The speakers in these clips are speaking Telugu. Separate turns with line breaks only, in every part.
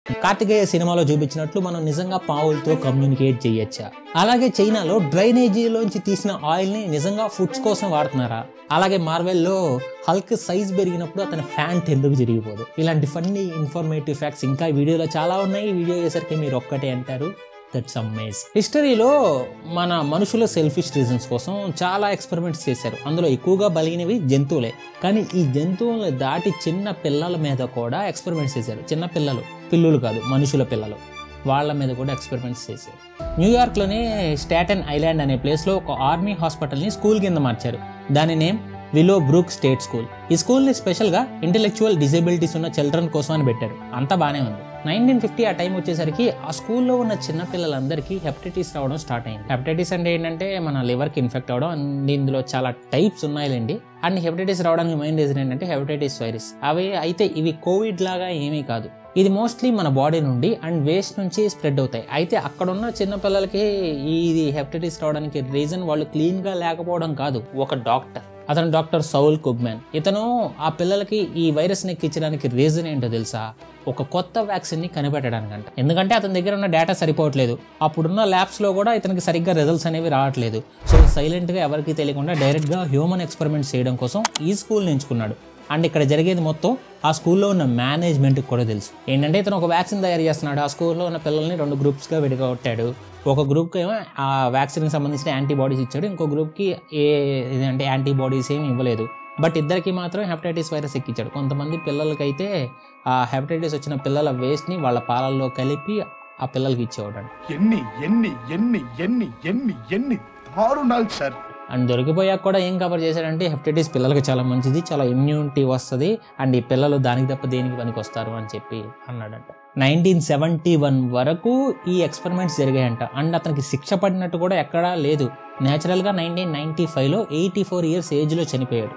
కార్తికేయ సినిమాలో చూపించినట్లు మనం నిజంగా పావులతో కమ్యూనికేట్ చేయొచ్చా అలాగే చైనాలో డ్రైనేజీలోంచి తీసిన ఆయిల్ ని నిజంగా ఫుడ్స్ కోసం వాడుతున్నారా అలాగే మార్వెల్లో హల్క్ సైజ్ పెరిగినప్పుడు అతని ఫ్యాంట్ ఎందుకు జరిగిపోదు ఇలాంటి ఫన్నీ ఇన్ఫర్మేటివ్ ఫ్యాక్ట్స్ ఇంకా ఈ వీడియోలో చాలా ఉన్నాయి ఈ వీడియో అయ్యేసరికి మీరు ఒక్కటే అంటారు దట్స్ అమేజ్ హిస్టరీలో మన మనుషుల సెల్ఫిష్ రీజన్స్ కోసం చాలా ఎక్స్పెరిమెంట్స్ చేశారు అందులో ఎక్కువగా బలిగినవి జంతువులే కానీ ఈ జంతువులను దాటి చిన్న పిల్లల మీద కూడా ఎక్స్పెరిమెంట్స్ చేశారు చిన్న పిల్లలు పిల్లులు కాదు మనుషుల పిల్లలు వాళ్ళ మీద కూడా ఎక్స్పెరిమెంట్స్ చేశారు న్యూయార్క్లోనే స్టాటన్ ఐలాండ్ అనే ప్లేస్లో ఒక ఆర్మీ హాస్పిటల్ని స్కూల్ కింద మార్చారు దాని name Willow Brook state school ఈ స్కూల్ని స్పెషల్గా ఇంటెలెక్చువల్ డిజేబిలిటీస్ ఉన్న చిల్డ్రన్ కోసం అని పెట్టారు అంతా బాగానే ఉంది నైన్టీన్ ఫిఫ్టీ ఆ టైం వచ్చేసరికి ఆ స్కూల్లో ఉన్న చిన్న పిల్లలందరికీ హెపటైటిస్ రావడం స్టార్ట్ అయింది హెపటైటిస్ అంటే ఏంటంటే మన లివర్కి ఇన్ఫెక్ట్ అవడం అండ్ ఇందులో చాలా టైప్స్ ఉన్నాయిలేండి అండ్ హెపటైటిస్ రావడానికి మెయిన్ రీజన్ ఏంటంటే హెపటైటిస్ వైరస్ అవి అయితే ఇవి కోవిడ్ లాగా ఏమీ కాదు ఇది మోస్ట్లీ మన బాడీ నుండి అండ్ వేస్ట్ నుంచి స్ప్రెడ్ అవుతాయి అయితే అక్కడ ఉన్న చిన్న పిల్లలకి ఇది హెపటైటిస్ రావడానికి రీజన్ వాళ్ళు క్లీన్గా లేకపోవడం కాదు ఒక డాక్టర్ అతను డాక్టర్ సౌల్ కుగ్మ్యాన్ ఇతను ఆ పిల్లలకి ఈ వైరస్ని ఎక్కించడానికి రీజన్ ఏంటో తెలుసా ఒక కొత్త వ్యాక్సిన్ని కనిపెట్టడానికంట ఎందుకంటే అతని దగ్గర ఉన్న డేటా సరిపోవట్లేదు అప్పుడున్న ల్యాబ్స్లో కూడా ఇతనికి సరిగ్గా రిజల్ట్స్ అనేవి రావట్లేదు సో సైలెంట్గా ఎవరికి తెలియకుండా డైరెక్ట్గా హ్యూమన్ ఎక్స్పెరిమెంట్స్ చేయడం కోసం ఈ స్కూల్ని ఎంచుకున్నాడు అండ్ ఇక్కడ జరిగేది మొత్తం ఆ స్కూల్లో ఉన్న మేనేజ్మెంట్కి కూడా తెలుసు ఏంటంటే ఇతను ఒక వ్యాక్సిన్ తయారు చేస్తున్నాడు ఆ స్కూల్లో ఉన్న పిల్లల్ని రెండు గ్రూప్స్గా విడగొట్టాడు ఒక గ్రూప్కి ఏమో ఆ వ్యాక్సిన్కి సంబంధించిన యాంటీబాడీస్ ఇచ్చాడు ఇంకో గ్రూప్కి ఏ అంటే యాంటీబాడీస్ ఏమి ఇవ్వలేదు బట్ ఇద్దరికి మాత్రం హెపటైటిస్ వైరస్ ఎక్కించాడు కొంతమంది పిల్లలకైతే ఆ హెపటైటిస్ వచ్చిన పిల్లల వేస్ట్ని వాళ్ళ పాలల్లో కలిపి ఆ పిల్లలకి ఇచ్చేవాడు
ఎన్ని ఎన్ని ఎన్ని ఎన్ని ఎన్ని ఎన్ని దారుణాలు సార్
అండ్ దొరికిపోయాక కూడా ఏం కవర్ చేశాడంటే హెపటైటిస్ పిల్లలకి చాలా మంచిది చాలా ఇమ్యూనిటీ వస్తుంది అండ్ ఈ పిల్లలు దానికి తప్ప దేనికి పనికి వస్తారు అని చెప్పి అన్నాడంట నైన్టీన్ సెవెంటీ వన్ వరకు ఈ ఎక్స్పెరిమెంట్స్ జరిగాయంట అండ్ అతనికి శిక్ష పడినట్టు కూడా ఎక్కడా లేదు న్యాచురల్గా నైన్టీన్ నైన్టీ ఫైవ్లో ఎయిటీ ఫోర్ ఇయర్స్ ఏజ్లో చనిపోయాడు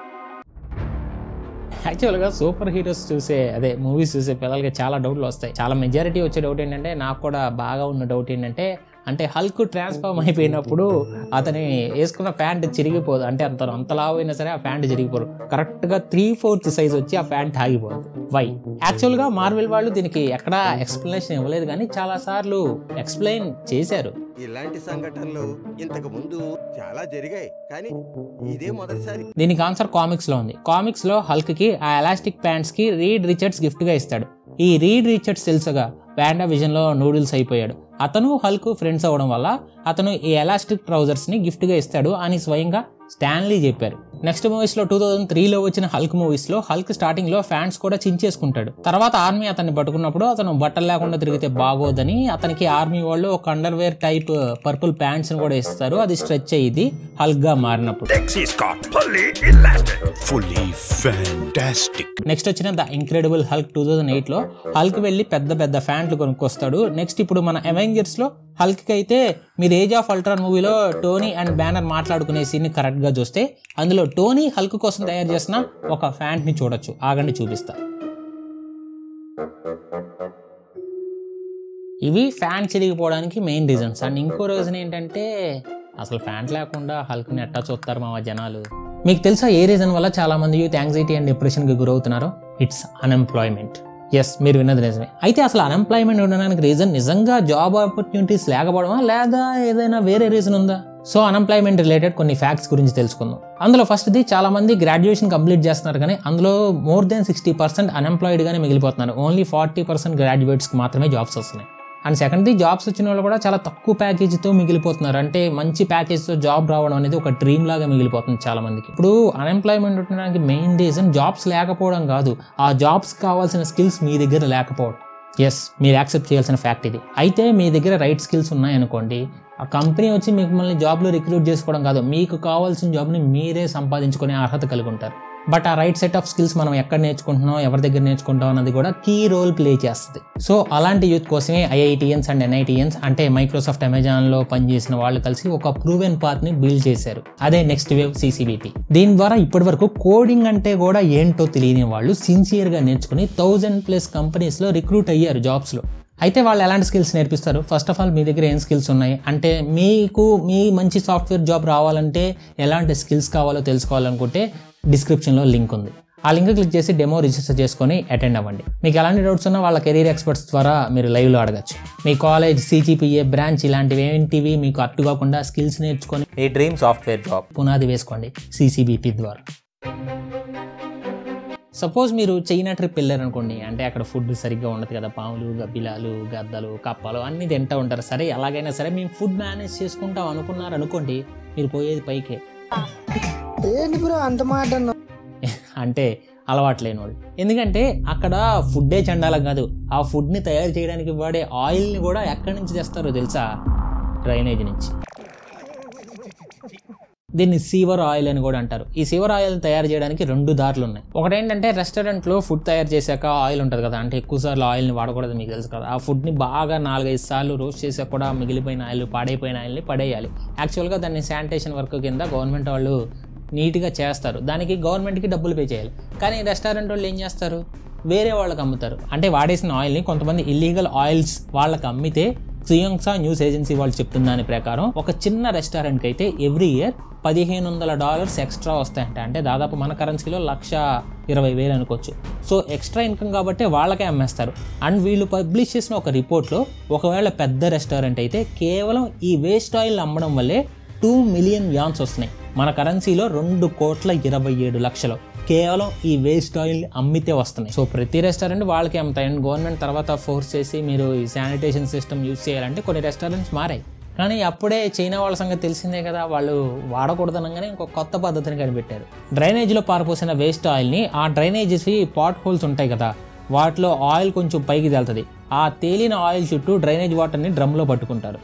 యాక్చువల్గా సూపర్ హీరోస్ చూసే అదే మూవీస్ చూసే పిల్లలకి చాలా డౌట్లు వస్తాయి చాలా మెజారిటీ వచ్చే డౌట్ ఏంటంటే నాకు కూడా బాగా ఉన్న డౌట్ ఏంటంటే అంటే హల్క్ ట్రాన్స్ఫార్మ్ అయిపోయినప్పుడు అతని వేసుకున్న ప్యాంట్ చిరిగిపోదు అంటే అంత అంత లావు అయినా సరే ఆ ప్యాంట్ చిరిగిపోరు కరెక్ట్గా త్రీ ఫోర్త్ సైజ్ వచ్చి ఆ ప్యాంట్ ఆగిపోదు వై యాక్చువల్గా మార్వెల్ వాళ్ళు దీనికి ఎక్కడా ఎక్స్ప్లెనేషన్ ఇవ్వలేదు కానీ చాలాసార్లు ఎక్స్ప్లెయిన్ చేశారు
ఇలాంటి సంఘటనలు ఇంతకు ముందు చాలా జరిగాయి కానీ ఇదే మొదటిసారి
దీనికి ఆన్సర్ కామిక్స్ లో ఉంది కామిక్స్ లో హల్క్ కి ఆ ఎలాస్టిక్ ప్యాంట్స్ కి రీడ్ రిచర్డ్స్ గిఫ్ట్ గా ఇస్తాడు ఈ రీడ్ రిచర్డ్స్ తెలుసుగా ప్యాండా విజన్ లో నూడిల్స్ అయిపోయాడు అతను హల్క్ ఫ్రెండ్స్ అవ్వడం వల్ల అతను ఈ ఎలాస్టిక్ ట్రౌజర్స్ ని గిఫ్ట్ గా ఇస్తాడు అని స్వయంగా స్టాన్లీ చెప్పారు నెక్స్ట్ మూవీస్ లో టూ థౌసండ్ త్రీలో వచ్చిన హల్క్ మూవీస్ లో హల్క్ స్టార్టింగ్ లో ఫ్యాన్స్ కూడా చించేసుకుంటాడు తర్వాత ఆర్మీ అతన్ని పట్టుకున్నప్పుడు అతను బట్టలు లేకుండా తిరిగితే బాగోదని అతనికి ఆర్మీ వాళ్ళు ఒక అండర్వేర్ టైప్ పర్పుల్ ప్యాంట్స్ కూడా ఇస్తారు అది స్ట్రెచ్ అయ్యింది హల్క్ గా మారినప్పుడు
Dixie Scott, fully elastic. Fully fantastic.
Next వచ్చిన the incredible Hulk two thousand ఎయిట్లో హల్క్ వెళ్ళి పెద్ద పెద్ద ఫ్యాంట్లు కొనుక్కొస్తాడు నెక్స్ట్ ఇప్పుడు మన అవెంజర్స్ లో హల్క్ అయితే మీరు ఏజ్ ఆఫ్ అల్ట్రాన్ మూవీలో టోనీ అండ్ బ్యానర్ మాట్లాడుకునే సీన్ కరెక్ట్ గా చూస్తే అందులో టోనీ హల్క్ కోసం తయారు చేసిన ఒక ఫ్యాంట్ ని చూడొచ్చు ఆగండి చూపిస్తా ఇవి ఫ్యాన్ చిరిగిపోవడానికి మెయిన్ రీజన్స్ అండ్ ఇంకో రీజన్ ఏంటంటే అసలు ఫ్యాన్ లేకుండా హల్క్ని ఎట్టా చూస్తారు మా జనాలు మీకు తెలుసా ఏ రీజన్ వల్ల చాలా మంది యూత్ యాంగ్జైటీ అండ్ డిప్రెషన్కి గురవుతున్నారో ఇట్స్ అన్ఎంప్లాయ్మెంట్ ఎస్ మీరు విన్నది నిజమే అయితే అసలు అన్ఎంప్లాయ్మెంట్ ఉండడానికి రీజన్ నిజంగా జాబ్ ఆపర్చునిటీస్ లేకపోవడమా లేదా ఏదైనా వేరే రీజన్ ఉందా సో అన్ఎంప్లాయ్మెంట్ రిలేటెడ్ కొన్ని ఫ్యాక్ట్స్ గురించి తెలుసుకుందాం అందులో ఫస్ట్ది చాలా మంది గ్రాడ్యుయేషన్ కంప్లీట్ చేస్తున్నారు కానీ అందులో మోర్ దెన్ సిక్స్టీ పర్సెంట్ అన్ఎంప్లాయిడ్గానే మిగిలిపోతున్నారు ఓన్లీ ఫార్టీ పర్సెంట్ గ్రాడ్యుయేట్స్కి మాత్రమే జాబ్స్ వస్తున్నాయి అండ్ సెకండ్ది జాబ్స్ వచ్చిన వాళ్ళు కూడా చాలా తక్కువ ప్యాకేజీతో మిగిలిపోతున్నారు అంటే మంచి ప్యాకేజ్తో జాబ్ రావడం అనేది ఒక డ్రీమ్ లాగా మిగిలిపోతుంది చాలా మందికి ఇప్పుడు అన్ఎంప్లాయ్మెంట్ ఉండడానికి మెయిన్ రీజన్ జాబ్స్ లేకపోవడం కాదు ఆ జాబ్స్ కావాల్సిన స్కిల్స్ మీ దగ్గర లేకపోవడం ఎస్ మీరు యాక్సెప్ట్ చేయాల్సిన ఫ్యాక్ట్ ఇది అయితే మీ దగ్గర రైట్ స్కిల్స్ ఉన్నాయనుకోండి ఆ కంపెనీ వచ్చి మిమ్మల్ని జాబ్లో రిక్రూట్ చేసుకోవడం కాదు మీకు కావాల్సిన జాబ్ని మీరే సంపాదించుకునే అర్హత కలిగి ఉంటారు బట్ ఆ రైట్ సెట్ ఆఫ్ స్కిల్స్ మనం ఎక్కడ నేర్చుకుంటున్నాం ఎవరి దగ్గర నేర్చుకుంటాం అన్నది కూడా కీ రోల్ ప్లే చేస్తుంది సో అలాంటి యూత్ కోసమే ఐఐటిఎన్స్ అండ్ ఎన్ఐటిఎన్స్ అంటే మైక్రోసాఫ్ట్ అమెజాన్లో పనిచేసిన వాళ్ళు కలిసి ఒక ప్రూవెన్ పాత్ ని బిల్డ్ చేశారు అదే నెక్స్ట్ వేవ్ సిసిబిటి దీని ద్వారా ఇప్పటి వరకు కోడింగ్ అంటే కూడా ఏంటో తెలియని వాళ్ళు సిన్సియర్గా నేర్చుకుని థౌజండ్ ప్లస్ కంపెనీస్లో రిక్రూట్ అయ్యారు జాబ్స్లో అయితే వాళ్ళు ఎలాంటి స్కిల్స్ నేర్పిస్తారు ఫస్ట్ ఆఫ్ ఆల్ మీ దగ్గర ఏం స్కిల్స్ ఉన్నాయి అంటే మీకు మీ మంచి సాఫ్ట్వేర్ జాబ్ రావాలంటే ఎలాంటి స్కిల్స్ కావాలో తెలుసుకోవాలనుకుంటే డిస్క్రిప్షన్లో లింక్ ఉంది ఆ లింక్ క్లిక్ చేసి డెమో రిజిస్టర్ చేసుకొని అటెండ్ అవ్వండి మీకు ఎలాంటి డౌట్స్ ఉన్నా వాళ్ళ కెరీర్ ఎక్స్పర్ట్స్ ద్వారా మీరు లైవ్లో అడగచ్చు మీ కాలేజ్ సిజిపిఏ బ్రాంచ్ ఇలాంటివి ఏంటివి మీకు అట్టు కాకుండా స్కిల్స్ నేర్చుకొని మీ డ్రీమ్ సాఫ్ట్వేర్ జాబ్ పునాది వేసుకోండి సిసిబిపి ద్వారా సపోజ్ మీరు చైనా ట్రిప్ వెళ్ళారనుకోండి అంటే అక్కడ ఫుడ్ సరిగ్గా ఉండదు కదా పాములు గబ్బిలాలు గద్దలు కప్పలు అన్నీ తింటూ ఉంటారు సరే ఎలాగైనా సరే మేము ఫుడ్ మేనేజ్ చేసుకుంటాం అనుకున్నారు అనుకోండి మీరు పోయేది పైకే
ఏంటి బ్రో అంత మాట అన్నావు?
అంటే అలవాటు లేని వాళ్ళు ఎందుకంటే అక్కడ ఫుడ్డే చండాలం కాదు ఆ ఫుడ్ని తయారు చేయడానికి వాడే ఆయిల్ని కూడా ఎక్కడి నుంచి తెస్తారో తెలుసా డ్రైనేజ్ నుంచి దీన్ని సీవర్ ఆయిల్ అని కూడా అంటారు ఈ సీవర్ ఆయిల్ తయారు చేయడానికి రెండు దారులు ఉన్నాయి ఒకటి ఏంటంటే రెస్టారెంట్లో ఫుడ్ తయారు చేశాక ఆయిల్ ఉంటుంది కదా అంటే ఎక్కువ సార్లు ఆయిల్ని వాడకూడదు మీకు తెలుసు కదా ఆ ఫుడ్ని బాగా నాలుగైదు సార్లు రోస్ట్ చేసాక కూడా మిగిలిపోయిన ఆయిల్ పాడైపోయిన ఆయిల్ని పడేయాలి యాక్చువల్గా దాన్ని శానిటేషన్ వర్క్ కింద గవర్నమెంట్ వాళ్ళు నీట్గా చేస్తారు దానికి గవర్నమెంట్కి డబ్బులు పే చేయాలి కానీ రెస్టారెంట్ వాళ్ళు ఏం చేస్తారు వేరే వాళ్ళకి అమ్ముతారు అంటే వాడేసిన ఆయిల్ని కొంతమంది ఇల్లీగల్ ఆయిల్స్ వాళ్ళకి అమ్మితే సుయంసా న్యూస్ ఏజెన్సీ వాళ్ళు చెప్తున్న దాని ప్రకారం ఒక చిన్న రెస్టారెంట్కి అయితే ఎవ్రీ ఇయర్ పదిహేను వందల డాలర్స్ ఎక్స్ట్రా వస్తాయంట అంటే దాదాపు మన కరెన్సీలో లక్ష ఇరవై వేలు అనుకోవచ్చు సో ఎక్స్ట్రా ఇన్కమ్ కాబట్టి వాళ్ళకే అమ్మేస్తారు అండ్ వీళ్ళు పబ్లిష్ చేసిన ఒక రిపోర్ట్లో ఒకవేళ పెద్ద రెస్టారెంట్ అయితే కేవలం ఈ వేస్ట్ ఆయిల్ అమ్మడం వల్లే టూ మిలియన్ యాన్స్ వస్తున్నాయి మన కరెన్సీలో రెండు కోట్ల ఇరవై ఏడు లక్షలు కేవలం ఈ వేస్ట్ ఆయిల్ అమ్మితే వస్తున్నాయి సో ప్రతి రెస్టారెంట్ వాళ్ళకి అమ్ముతాయి అండ్ గవర్నమెంట్ తర్వాత ఫోర్స్ చేసి మీరు ఈ శానిటేషన్ సిస్టమ్ యూజ్ చేయాలంటే కొన్ని రెస్టారెంట్స్ మారాయి కానీ అప్పుడే చైనా వాళ్ళ సంగతి తెలిసిందే కదా వాళ్ళు వాడకూడదనగానే ఇంకొక కొత్త పద్ధతిని కనిపెట్టారు డ్రైనేజ్లో పారిపోసిన వేస్ట్ ఆయిల్ని ఆ డ్రైనేజెస్ పాట్ హోల్స్ ఉంటాయి కదా వాటిలో ఆయిల్ కొంచెం పైకి తేలుతుంది ఆ తేలిన ఆయిల్ చుట్టూ డ్రైనేజ్ వాటర్ని డ్రమ్లో పట్టుకుంటారు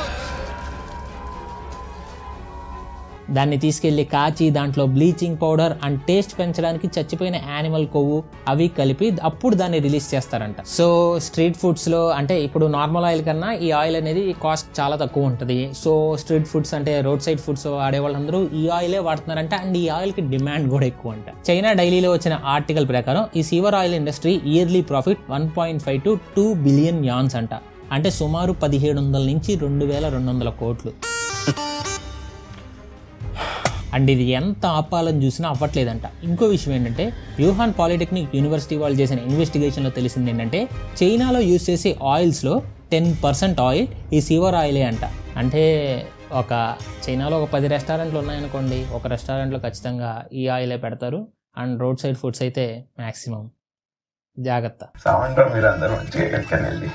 దాన్ని తీసుకెళ్లి కాచి దాంట్లో బ్లీచింగ్ పౌడర్ అండ్ టేస్ట్ పెంచడానికి చచ్చిపోయిన యానిమల్ కొవ్వు అవి కలిపి అప్పుడు దాన్ని రిలీజ్ చేస్తారంట సో స్ట్రీట్ ఫుడ్స్ లో అంటే ఇప్పుడు నార్మల్ ఆయిల్ కన్నా ఈ ఆయిల్ అనేది కాస్ట్ చాలా తక్కువ ఉంటుంది సో స్ట్రీట్ ఫుడ్స్ అంటే రోడ్ సైడ్ ఫుడ్స్ ఆడే వాళ్ళందరూ ఈ ఆయిలే వాడుతున్నారంట అండ్ ఈ ఆయిల్ కి డిమాండ్ కూడా ఎక్కువ అంట చైనా డైలీలో వచ్చిన ఆర్టికల్ ప్రకారం ఈ sewer oil industry yearly profit one point five to two billion yuans అంట అంటే సుమారు పదిహేడు వందల నుంచి రెండు వేల రెండు వందల కోట్లు అండ్ ఇది ఎంత ఆపాలని చూసినా అవ్వట్లేదంట ఇంకో విషయం ఏంటంటే వ్యూహాన్ పాలిటెక్నిక్ యూనివర్సిటీ వాళ్ళు చేసిన ఇన్వెస్టిగేషన్లో తెలిసింది ఏంటంటే చైనాలో యూజ్ చేసే ఆయిల్స్లో టెన్ పర్సెంట్ ఆయిల్ ఈ సివర్ ఆయిలే అంట అంటే ఒక చైనాలో ఒక పది రెస్టారెంట్లు ఉన్నాయనుకోండి ఒక రెస్టారెంట్లో ఖచ్చితంగా ఈ ఆయిలే పెడతారు అండ్ రోడ్ సైడ్ ఫుడ్స్ అయితే మ్యాక్సిమం జాగ్రత్త
సామంటారు మీరు అందరూ మంచిగా ఎక్కడికైనా వెళ్ళి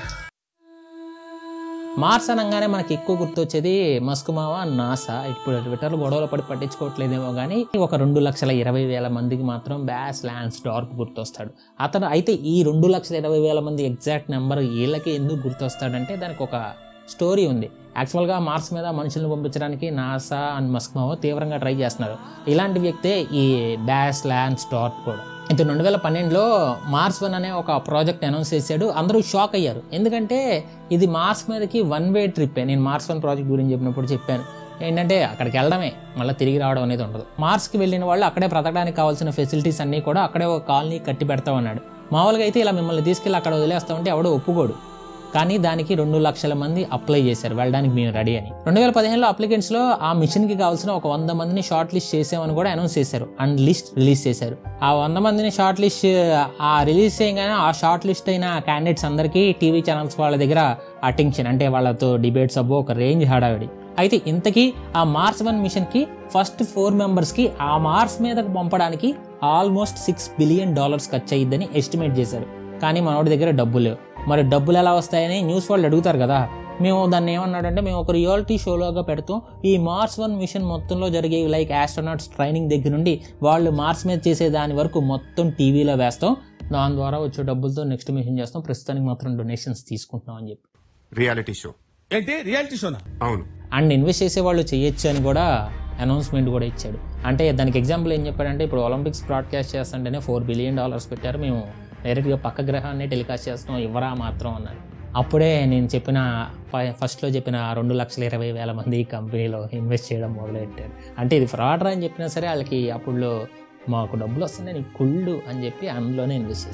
మార్స్ అనగానే మనకి ఎక్కువ గుర్తొచ్చేది మస్కుమావా నాసా ఇప్పుడు ట్విట్టర్లో గొడవలు పడి పట్టించుకోవట్లేదేమో కానీ ఒక రెండు లక్షల ఇరవై వేల మందికి మాత్రం బ్యాస్ ల్యాన్స్ డార్క్ గుర్తొస్తాడు అతను అయితే ఈ రెండు లక్షల ఇరవై వేల మంది ఎగ్జాక్ట్ నెంబర్ వీళ్ళకి ఎందుకు గుర్తొస్తాడంటే దానికి ఒక స్టోరీ ఉంది యాక్చువల్గా మార్స్ మీద మనుషులను పంపించడానికి నాసా అండ్ మస్కుమావో తీవ్రంగా ట్రై చేస్తున్నారు ఇలాంటి వ్యక్తే ఈ బ్యాస్ ల్యాన్స్ డార్క్ కూడా అయితే రెండు వేల పన్నెండులో మార్స్ వన్ అనే ఒక ప్రాజెక్ట్ అనౌన్స్ చేశాడు అందరూ షాక్ అయ్యారు ఎందుకంటే ఇది మార్స్ మీదకి వన్ వే ట్రిప్పే నేను మార్స్ వన్ ప్రాజెక్ట్ గురించి చెప్పినప్పుడు చెప్పాను ఏంటంటే అక్కడికి వెళ్ళడమే మళ్ళీ తిరిగి రావడం అనేది ఉండదు మార్స్కి వెళ్ళిన వాళ్ళు అక్కడే బ్రతకడానికి కావాల్సిన ఫెసిలిటీస్ అన్నీ కూడా అక్కడే ఒక కాలనీ కట్టి పెడతామన్నాడు మామూలుగా అయితే ఇలా మిమ్మల్ని తీసుకెళ్ళి అక్కడ వదిలేస్తామంటే ఎవడో ఒప్పుకోడు కానీ దానికి రెండు లక్షల మంది అప్లై చేశారు వెళ్ళడానికి మేము రెడీ అని రెండు వేల పదిహేనులో అప్లికెంట్స్లో ఆ మిషన్కి కావాల్సిన ఒక వంద మందిని షార్ట్ లిస్ట్ చేసామని కూడా అనౌన్స్ చేశారు అండ్ లిస్ట్ రిలీజ్ చేశారు ఆ వంద మందిని షార్ట్ లిస్ట్ ఆ రిలీజ్ చేయగానే ఆ షార్ట్ లిస్ట్ అయిన క్యాండిడేట్స్ అందరికీ టీవీ ఛానల్స్ వాళ్ళ దగ్గర అటెన్షన్ అంటే వాళ్ళతో డిబేట్స్ అబ్బో ఒక రేంజ్ హడావిడి అయితే ఇంతకీ ఆ మార్స్ వన్ మిషన్కి ఫస్ట్ ఫోర్ మెంబర్స్కి ఆ మార్స్ మీదకు పంపడానికి ఆల్మోస్ట్ సిక్స్ బిలియన్ డాలర్స్ ఖర్చు అయ్యిద్దని ఎస్టిమేట్ చేశారు కానీ మనోడి దగ్గర డబ్బులు లేవు మరి డబ్బులు ఎలా వస్తాయని న్యూస్ వాళ్ళు అడుగుతారు కదా మేము దాన్ని ఏమన్నాడంటే మేము ఒక రియాలిటీ షోలోగా పెడుతూ ఈ మార్స్ వన్ మిషన్ మొత్తంలో జరిగే లైక్ ఆస్ట్రోనాట్స్ ట్రైనింగ్ దగ్గర నుండి వాళ్ళు మార్స్ మీద చేసే దాని వరకు మొత్తం టీవీలో వేస్తాం దాని ద్వారా వచ్చే డబ్బులతో నెక్స్ట్ మిషన్ చేస్తాం ప్రస్తుతానికి మాత్రం డొనేషన్స్ తీసుకుంటున్నాం అని చెప్పి
రియాలిటీ షో
ఏంటి రియాలిటీ షోనా
అవును
అండ్ ఇన్వెస్ట్ చేసే వాళ్ళు చేయొచ్చు అని కూడా అనౌన్స్మెంట్ కూడా ఇచ్చాడు అంటే దానికి ఎగ్జాంపుల్ ఏం చెప్పాడంటే ఇప్పుడు ఒలింపిక్స్ బ్రాడ్కాస్ట్ చేస్తుంటేనే ఫోర్ బిలియన్ డాలర్స్ పెట్టారు మేము డైరెక్ట్గా పక్క గ్రహాన్ని టెలికాస్ట్ చేస్తాం ఇవ్వరా మాత్రం అన్నారు అప్పుడే నేను చెప్పిన ఫ- ఫస్ట్లో చెప్పిన రెండు లక్షల ఇరవై వేల మంది ఈ కంపెనీలో ఇన్వెస్ట్ చేయడం మొదలెట్టారు అంటే ఇది ఫ్రాడ్ అని చెప్పినా సరే వాళ్ళకి అప్పుడు మాకు డబ్బులు వస్తున్నాయి నీకు కుళ్ళు అని చెప్పి అందులోనే ఇన్వెస్ట్ చేస్తాను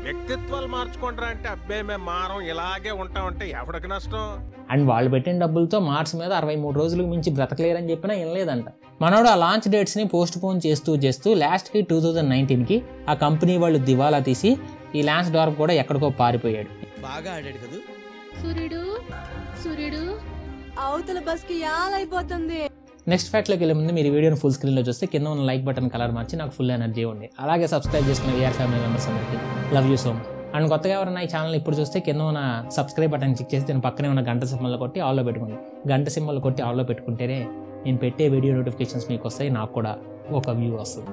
వ్యక్తిత్వాలు మార్చుకుంటారా అంటే అబ్బే మేము మారం ఇలాగే ఉంటామంటే ఎవడికి నష్టం
అండ్ వాళ్ళు పెట్టిన డబ్బులతో మార్చ్ మీద అరవై మూడు రోజులకు మించి బ్రతకలేరని చెప్పినా వినలేదంట మనోడు ఆ లాంచ్ డేట్స్ని పోస్ట్ పోన్ చేస్తూ చేస్తూ లాస్ట్కి టూ థౌజండ్ నైన్టీన్కి ఆ కంపెనీ వాళ్ళు దివాలా తీసి ఈ లాన్స్ డార్ప్ కూడా ఎక్కడికో పారిపోయాడు
బాగా ఆడాడు కదా
సూర్యుడు సూర్యుడు అవతల బస్ కి యాలైపోతుంది
నెక్స్ట్ ఫ్యాక్ట్లోకి వెళ్ళే ముందు మీరు ఈ వీడియోని ఫుల్ స్క్రీన్లో చూస్తే కింద ఉన్న లైక్ బటన్ కలర్ మార్చి నాకు ఫుల్ ఎనర్జీ ఉంది అలాగే సబ్స్క్రైబ్ చేసుకున్న వీఆర్ ఫ్యామిలీ మెంబర్స్ అందరికీ love you so much and కొత్తగా ఎవరైనా ఈ ఛానల్ ఇప్పుడు చూస్తే కింద ఉన్న సబ్స్క్రైబ్ బటన్ క్లిక్ చేసి దీని పక్కనే ఉన్న గంట సింబల్ కొట్టి ఆల్లో పెట్టుకోండి గంట సింబల్ కొట్టి ఆల్లో పెట్టుకుంటేనే నేను పెట్టే వీడియో నోటిఫికేషన్స్ మీకు వస్తాయి నాకు కూడా ఒక వ్యూ వస్తుంది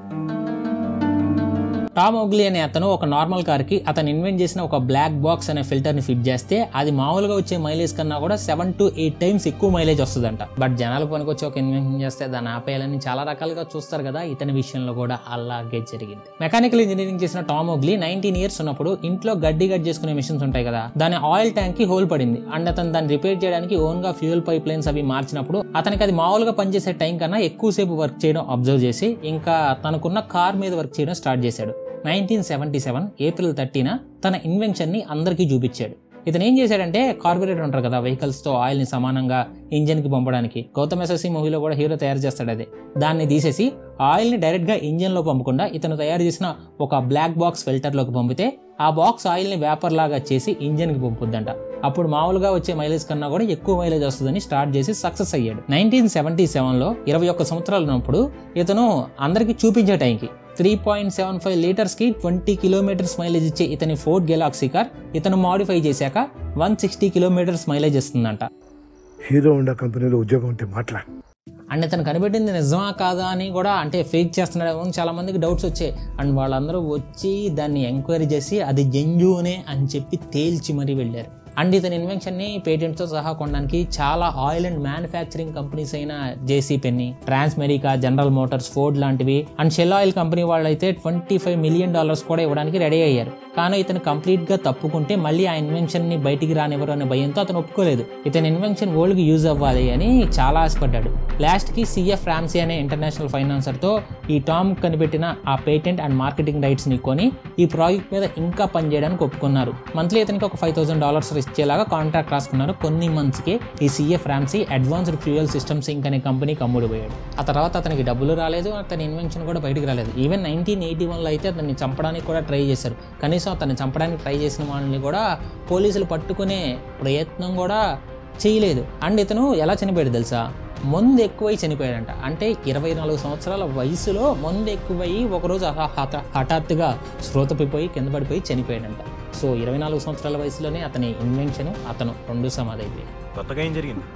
టామ్ ఓగ్లీ అనే అతను ఒక నార్మల్ కార్కి అతను ఇన్వెంట్ చేసిన ఒక బ్లాక్ బాక్స్ అనే ఫిల్టర్ని ఫిట్ చేస్తే అది మామూలుగా వచ్చే మైలేజ్ కన్నా కూడా సెవెన్ టు ఎయిట్ టైమ్స్ ఎక్కువ మైలేజ్ వస్తుందంట బట్ జనాలకు పనికొచ్చి ఒక ఇన్వెన్షన్ చేస్తే దాన్ని ఆపేయాలని చాలా రకాలుగా చూస్తారు కదా ఇతని విషయంలో కూడా అలాగే జరిగింది మెకానికల్ ఇంజనీరింగ్ చేసిన టామ్ ఓగ్లీ నైన్టీన్ ఇయర్స్ ఉన్నప్పుడు ఇంట్లో గడ్డి గడ్డి చేసుకునే మిషన్స్ ఉంటాయి కదా దాని ఆయిల్ ట్యాంక్ కి హోల్ పడింది అండ్ అతను దాన్ని రిపేర్ చేయడానికి ఓన్ గా ఫ్యూయల్ పైప్ లైన్స్ అవి మార్చినప్పుడు అతనికి అది మామూలుగా పనిచేసే టైం కన్నా ఎక్కువసేపు వర్క్ చేయడం అబ్జర్వ్ చేసి ఇంకా తనకున్న కార్ మీద వర్క్ చేయడం స్టార్ట్ చేశాడు nineteen seventy seven April thirteen తన ఇన్వెన్షన్ని అందరికీ చూపించాడు ఇతను ఏం చేశాడంటే కార్బొరేటర్ ఉంటారు కదా వెహికల్స్ తో ఆయిల్ ని సమానంగా ఇంజన్ కి పంపడానికి గౌతమ్ ఎస్ఎస్సి మూవీలో కూడా హీరో తయారు చేస్తాడు అదే దాన్ని తీసేసి ఆయిల్ ని డైరెక్ట్ గా ఇంజన్ లో పంపకుండా ఇతను తయారు చేసిన ఒక బ్లాక్ బాక్స్ ఫిల్టర్ లోకి పంపితే ఆ బాక్స్ ఆయిల్ ని వేపర్ లాగా చేసి ఇంజన్ కి పంపుద్దంట అప్పుడు మామూలుగా వచ్చే మైలేజ్ కన్నా కూడా ఎక్కువ మైలేజ్ వస్తుందని స్టార్ట్ చేసి సక్సెస్ అయ్యాడు నైన్టీన్ సెవెంటీ సెవెన్లో ఇరవై ఒక్క సంవత్సరాలు ఉన్నప్పుడు ఇతను అందరికీ చూపించే టైంకి త్రీ పాయింట్ సెవెన్ ఫైవ్ లీటర్స్కి ట్వంటీ కిలోమీటర్స్ మైలేజ్ ఇచ్చే ఇతని ఫోర్డ్ గెలాక్సీ కార్ ఇతను మాడిఫై చేశాక వన్ సిక్స్టీ కిలోమీటర్స్ మైలేజ్ ఇస్తుందంట
హీరో ఉండా కంపెనీలో ఉద్యోగం ఉంటే మాట్లా
అండ్ ఇతను కనిపెట్టింది నిజమా కాదా అని కూడా అంటే ఫేక్ చేస్తున్నాడేమో అని చాలా మందికి డౌట్స్ వచ్చాయి అండ్ వాళ్ళందరూ వచ్చి దాన్ని ఎంక్వైరీ చేసి అది జెన్యునే అని చెప్పి తేల్చి మరీ వెళ్ళారు అండ్ ఇతని ఇన్వెన్షన్ని పేటెంట్తో సహా కొనడానికి చాలా ఆయిల్ అండ్ మ్యానుఫ్యాక్చరింగ్ కంపెనీస్ అయిన JC Penney Transamerica General Motors Ford లాంటివి అండ్ షెల్ ఆయిల్ కంపెనీ వాళ్ళైతే ట్వంటీ ఫైవ్ మిలియన్ డాలర్స్ కూడా ఇవ్వడానికి రెడీ అయ్యారు కానీ ఇతను కంప్లీట్గా తప్పుకుంటే మళ్ళీ ఆ ఇన్వెన్షన్ని బయటికి రానివ్వరు అనే భయంతో అతను ఒప్పుకోలేదు ఇతని ఇన్వెన్షన్ వరల్డ్కి యూజ్ అవ్వాలి అని చాలా ఆశపడ్డాడు లాస్ట్కి సిఎఫ్ రామ్సీ అనే ఇంటర్నేషనల్ ఫైనాన్సర్తో ఈ టామ్ కనిపెట్టిన ఆ పేటెంట్ అండ్ మార్కెటింగ్ రైట్స్ని కొని ఈ ప్రాజెక్ట్ మీద ఇంకా పనిచేయడానికి ఒప్పుకున్నారు మంత్లీ ఇతనికి ఒక ఫైవ్ థౌసండ్ డాలర్స్ ఇచ్చేలాగా కాంట్రాక్ట్ రాసుకున్నారు కొన్ని మంత్స్కి ఈ CF Ramsey Advanced Fuel Systems Inc అనే కంపెనీకి అమ్ముడిపోయాడు ఆ తర్వాత అతనికి డబ్బులు రాలేదు అతని ఇన్వెన్షన్ కూడా బయటికి రాలేదు ఈవెన్ నైన్టీన్ ఎయిటీ వన్లో అయితే అతన్ని చంపడానికి కూడా ట్రై చేశారు కనీసం అతన్ని చంపడానికి ట్రై చేసిన వాళ్ళని కూడా పోలీసులు పట్టుకునే ప్రయత్నం కూడా చేయలేదు అండ్ ఇతను ఎలా చనిపోయాడు తెలుసా మందు ఎక్కువై చనిపోయాడంట అంటే ఇరవై నాలుగు సంవత్సరాల వయసులో మందు ఎక్కువయ్యి ఒకరోజు హఠా- హఠా- హఠాత్తుగా శ్రోతపిపోయి కింద పడిపోయి చనిపోయాడంట సో ఇరవై నాలుగు సంవత్సరాల వయసులోనే అతని ఇన్వెన్షన్ అతను రెండు సమాధి అయిపోయాయి
కొత్తగా ఏం జరిగింది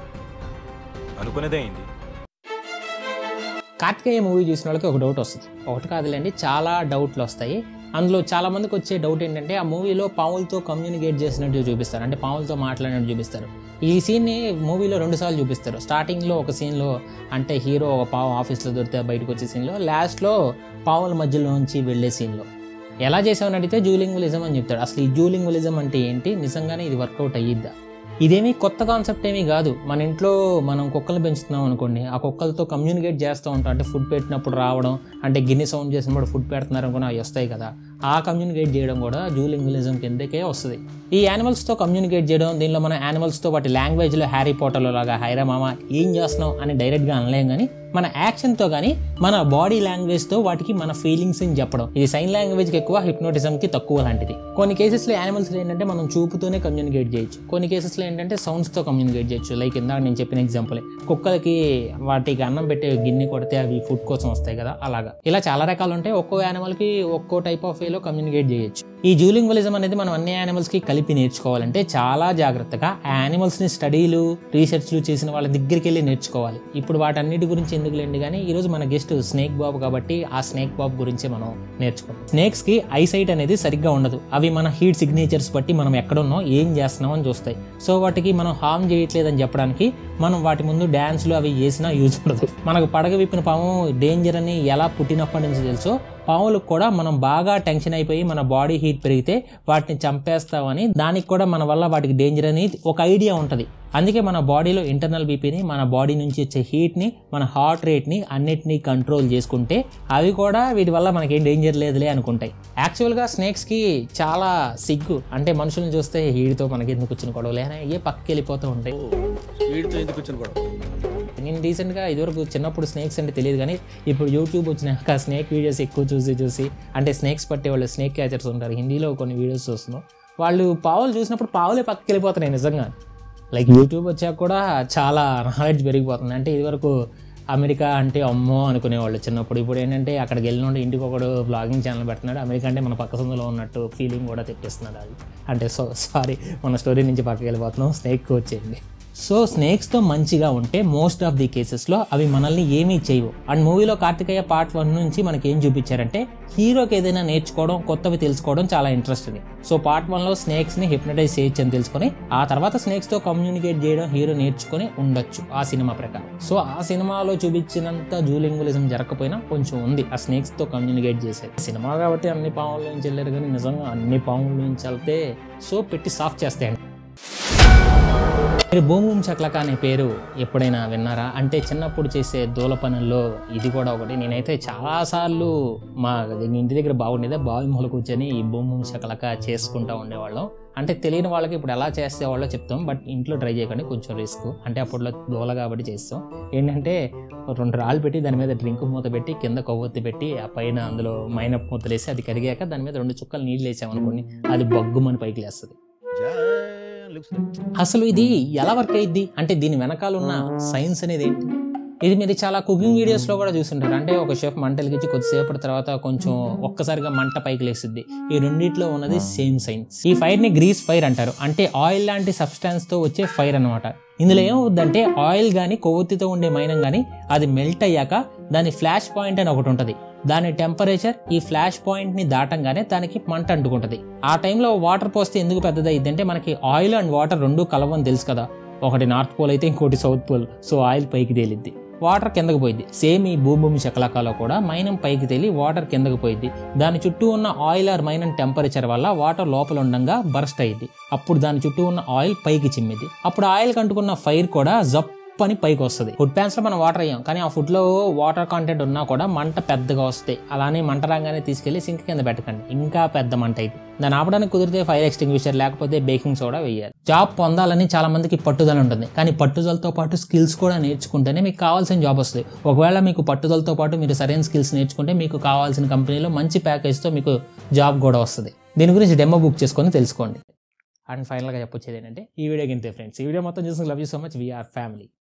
అనుకునేదే అయింది
కార్తికేయ మూవీ చూసిన వాళ్ళకి ఒక డౌట్ వస్తుంది ఒకటి కాదులేండి చాలా డౌట్లు వస్తాయి అందులో చాలా మందికి వచ్చే డౌట్ ఏంటంటే ఆ మూవీలో పావులతో కమ్యూనికేట్ చేసినట్టు చూపిస్తారు అంటే పావులతో మాట్లాడినట్టు చూపిస్తారు ఈ సీన్ని మూవీలో రెండు సార్లు చూపిస్తారు స్టార్టింగ్లో ఒక సీన్లో అంటే హీరో ఒక పావు ఆఫీస్లో దొరికితే బయటకు వచ్చే సీన్లో లాస్ట్లో పావుల మధ్యలోంచి వెళ్ళే సీన్లో ఎలా చేసామని అడిగితే జూలింగులిజం అని చెప్తాడు అసలు ఈ జూలింగులిజం అంటే ఏంటి నిజంగానే ఇది వర్కౌట్ అయ్యిద్దా ఇదేమీ కొత్త కాన్సెప్ట్ ఏమీ కాదు మన ఇంట్లో మనం కుక్కలు పెంచుతున్నాం అనుకోండి ఆ కుక్కలతో కమ్యూనికేట్ చేస్తూ ఉంటాం అంటే ఫుడ్ పెట్టినప్పుడు రావడం అంటే గిన్నె సౌండ్ చేసినప్పుడు ఫుడ్ పెడుతున్నారు అనుకుని అవి వస్తాయి కదా ఆ కమ్యూనికేట్ చేయడం కూడా జూలింగులిజం కిందకే వస్తుంది ఈ యానిమల్స్తో కమ్యూనికేట్ చేయడం దీనిలో మన యానిమల్స్తో వాటి లాంగ్వేజ్లో హ్యారీ పోటర్లో లాగా హైరా మామ ఏం చేస్తున్నావు అని డైరెక్ట్గా అనలేం కానీ మన యాక్షన్తో కానీ మన బాడీ లాంగ్వేజ్తో వాటికి మన ఫీలింగ్స్ అని చెప్పడం ఇది సైన్ లాంగ్వేజ్కి ఎక్కువ హిప్నోటిజంకి తక్కువ లాంటిది కొన్ని కేసెస్లో యానిమల్స్లో ఏంటంటే మనం చూపుతోనే కమ్యూనికేట్ చేయొచ్చు కొన్ని కేసెస్లో ఏంటంటే సౌండ్స్తో కమ్యూనికేట్ చేయొచ్చు లైక్ ఇందాక నేను చెప్పిన ఎగ్జాంపుల్ కుక్కలకి వాటికి అన్నం పెట్టే గిన్నె కొడితే అవి ఫుడ్ కోసం వస్తాయి కదా అలాగా ఇలా చాలా రకాలు ఉంటాయి ఒక్కో యానిమల్కి ఒక్కో టైప్ ఆఫ్ వేలో కమ్యూనికేట్ చేయొచ్చు ఈ జూలింగ్వలిజం అనేది మనం అన్ని యానిమల్స్కి కలిపి నేర్చుకోవాలంటే చాలా జాగ్రత్తగా ఆ యానిమల్స్ని స్టడీలు రీసెర్చ్లు చేసిన వాళ్ళ దగ్గరికి వెళ్ళి నేర్చుకోవాలి ఇప్పుడు వాటన్నిటి గురించి ఎందుకులేండి కానీ ఈరోజు మన గెస్ట్ స్నేక్ బాబు కాబట్టి ఆ స్నేక్ బాబు గురించి మనం నేర్చుకుంటాం స్నేక్స్ కి ఐసైట్ అనేది సరిగ్గా ఉండదు అవి మన హీట్ సిగ్నేచర్స్ బట్టి మనం ఎక్కడున్నాం ఏం చేస్తున్నాం అని చూస్తాయి సో వాటికి మనం హార్మ్ చేయట్లేదని చెప్పడానికి మనం వాటి ముందు డ్యాన్స్లు అవి చేసినా యూజ్ ఉండదు మనకు పడగ విప్పిన పాము డేంజర్ అని ఎలా పుట్టినప్పటి నుంచి తెలుసో పాములకు కూడా మనం బాగా టెన్షన్ అయిపోయి మన బాడీ హీట్ పెరిగితే వాటిని చంపేస్తామని దానికి కూడా మన వల్ల వాటికి డేంజర్ అని ఒక ఐడియా ఉంటుంది అందుకే మన బాడీలో ఇంటర్నల్ బీపీని మన బాడీ నుంచి వచ్చే హీట్ని మన హార్ట్ రేట్ని అన్నిటినీ కంట్రోల్ చేసుకుంటే అవి కూడా వీటి వల్ల మనకేం డేంజర్ లేదులే అనుకుంటాయి యాక్చువల్గా స్నేక్స్కి చాలా సిగ్గు అంటే మనుషులను చూస్తే వీడితో మనకి ఎందుకు వచ్చిన గొడవలు ఏ పక్కకి వెళ్ళిపోతూ ఉంటాయి
వీడితో ఎందుకు వచ్చిన కూడా
నేను రీసెంట్గా ఇదివరకు చిన్నప్పుడు స్నేక్స్ అంటే తెలియదు కానీ ఇప్పుడు యూట్యూబ్ వచ్చినాక స్నేక్ వీడియోస్ ఎక్కువ చూసి చూసి అంటే స్నేక్స్ పట్టే వాళ్ళు స్నేక్ క్యాచర్స్ ఉంటారు హిందీలో కొన్ని వీడియోస్ చూస్తున్నాం వాళ్ళు పావులు చూసినప్పుడు పావులే పక్కకి వెళ్ళిపోతున్నాయి నిజంగా లైక్ యూట్యూబ్ వచ్చాక కూడా చాలా నాలెడ్జ్ పెరిగిపోతుంది అంటే ఇదివరకు అమెరికా అంటే అమ్మో అనుకునేవాళ్ళు చిన్నప్పుడు ఇప్పుడు ఏంటంటే అక్కడికి వెళ్ళిన ఇంటికి ఒకడు బ్లాగింగ్ ఛానల్ పెడుతున్నాడు అమెరికా అంటే మన పక్క సందులో ఉన్నట్టు ఫీలింగ్ కూడా తెప్పిస్తున్నాడు అది అంటే సో సారీ మన స్టోరీ నుంచి పక్కకి వెళ్ళిపోతున్నాం స్నేక్ వచ్చేయండి సో స్నేక్స్తో మంచిగా ఉంటే మోస్ట్ ఆఫ్ ది కేసెస్లో అవి మనల్ని ఏమీ చేయవు అండ్ మూవీలో కార్తికేయ పార్ట్ వన్ నుంచి మనకి ఏం చూపించారంటే హీరోకి ఏదైనా నేర్చుకోవడం కొత్తవి తెలుసుకోవడం చాలా ఇంట్రెస్ట్ ఉంది సో పార్ట్ వన్లో స్నేక్స్ని హిప్నటైజ్ చేయొచ్చు అని తెలుసుకొని ఆ తర్వాత స్నేక్స్తో కమ్యూనికేట్ చేయడం హీరో నేర్చుకొని ఉండొచ్చు ఆ సినిమా ప్రకారం సో ఆ సినిమాలో చూపించినంత జూలింగులిజం జరగకపోయినా కొంచెం ఉంది ఆ స్నేక్స్తో కమ్యూనికేట్ చేసేది సినిమా కాబట్టి అన్ని పాముల నుంచి వెళ్ళారు కానీ నిజంగా అన్ని పాముల నుంచి వెళ్తే సో పెట్టి సాఫ్ట్ చేస్తాయండి మీరు భూమి చక్లక అనే పేరు ఎప్పుడైనా విన్నారా అంటే చిన్నప్పుడు చేసే దూల పనుల్లో ఇది కూడా ఒకటి నేనైతే చాలాసార్లు మా ఇంటి దగ్గర బాగుండేదే బావి మూల కూర్చొని ఈ భూమి చక్లక చేసుకుంటూ ఉండేవాళ్ళం అంటే తెలియని వాళ్ళకి ఇప్పుడు ఎలా చేసేవాళ్ళో చెప్తాం బట్ ఇంట్లో ట్రై చేయకండి కొంచెం రిస్క్ అంటే అప్పట్లో దూల కాబట్టి చేస్తాం ఏంటంటే రెండు రాళ్ళు పెట్టి దాని మీద డ్రింక్ మూత పెట్టి కింద కొవ్వొత్తి పెట్టి ఆ పైన అందులో మైనప్ మూతలు వేసి అది కరిగాక దాని మీద రెండు చుక్కలు నీళ్ళు వేసామనుకోండి అది బగ్గుమని పైకి లేస్తుంది అసలు ఇది ఎలా వర్క్ అయ్యిద్ది అంటే దీని వెనకాల ఉన్న సైన్స్ అనేది ఏంటి ఇది మీరు చాలా కుకింగ్ వీడియోస్లో కూడా చూస్తుంటారు అంటే ఒక షెఫ్ మంటలకిచ్చి కొద్దిసేపటి తర్వాత కొంచెం ఒక్కసారిగా మంట పైకి లేస్తుంది ఈ రెండిట్లో ఉన్నది సేమ్ సైన్స్ ఈ ఫైర్ని గ్రీస్ ఫైర్ అంటారు అంటే ఆయిల్ లాంటి సబ్స్టాన్స్తో వచ్చే ఫైర్ అనమాట ఇందులో ఏమవుద్దంటే ఆయిల్ కానీ కొవ్వొత్తితో ఉండే మైనం కానీ అది మెల్ట్ అయ్యాక దాని ఫ్లాష్ పాయింట్ అని ఒకటి ఉంటుంది దాని టెంపరేచర్ ఈ ఫ్లాష్ పాయింట్ ని దాటంగానే దానికి మంట అంటుకుంటది ఆ టైంలో వాటర్ పోస్తే ఎందుకు పెద్దదయ్యిద్ది అంటే మనకి ఆయిల్ అండ్ వాటర్ రెండు కలవని తెలుసు కదా ఒకటి నార్త్ పోల్ అయితే ఇంకోటి సౌత్ పోల్ సో ఆయిల్ పైకి తేలిద్ది వాటర్ కిందకు పోయిద్ది సేమ్ ఈ భూభూమి చకలకాలో కూడా మైనం పైకి తేలి వాటర్ కిందకు పోయిద్ది దాని చుట్టూ ఉన్న ఆయిల్ ఆర్ మైనం టెంపరేచర్ వల్ల వాటర్ లోపల ఉండగా బర్స్ట్ అయ్యిద్ది అప్పుడు దాని చుట్టూ ఉన్న ఆయిల్ పైకి చిమ్మిద్ది అప్పుడు ఆయిల్ కంటుకున్న ఫైర్ కూడా జప్ అని పైకి వస్తుంది ఫుడ్ ప్యాన్స్ లో మనం వాటర్ అయ్యాం కానీ ఆ ఫుడ్ లో వాటర్ కాంటెంట్ ఉన్నా కూడా మంట పెద్దగా వస్తాయి అలానే మంట రాగానే తీసుకెళ్లి సింక్ కింద పెట్టకండి ఇంకా పెద్ద మంట అయితే దాన్ని ఆపడానికి కుదిరితే ఫైర్ ఎక్స్టింగ్విషర్ లేకపోతే బేకింగ్ సోడా వేయాలి జాబ్ పొందాలని చాలా మందికి పట్టుదల ఉంటుంది కానీ పట్టుదలతో పాటు స్కిల్స్ కూడా నేర్చుకుంటేనే మీకు కావాల్సిన జాబ్ వస్తుంది ఒకవేళ మీకు పట్టుదలతో పాటు మీరు సరైన స్కిల్స్ నేర్చుకుంటే మీకు కావాల్సిన కంపెనీలో మంచి ప్యాకేజ్తో మీకు జాబ్ కూడా వస్తుంది దీని గురించి డెమో బుక్ చేసుకొని తెలుసుకోండి అండ్ ఫైనల్గా చెప్పొచ్చేది ఏంటంటే ఈ వీడియో గింతే ఫ్రెండ్స్ ఈ వీడియో మొత్తం చూసిన love you so much VR family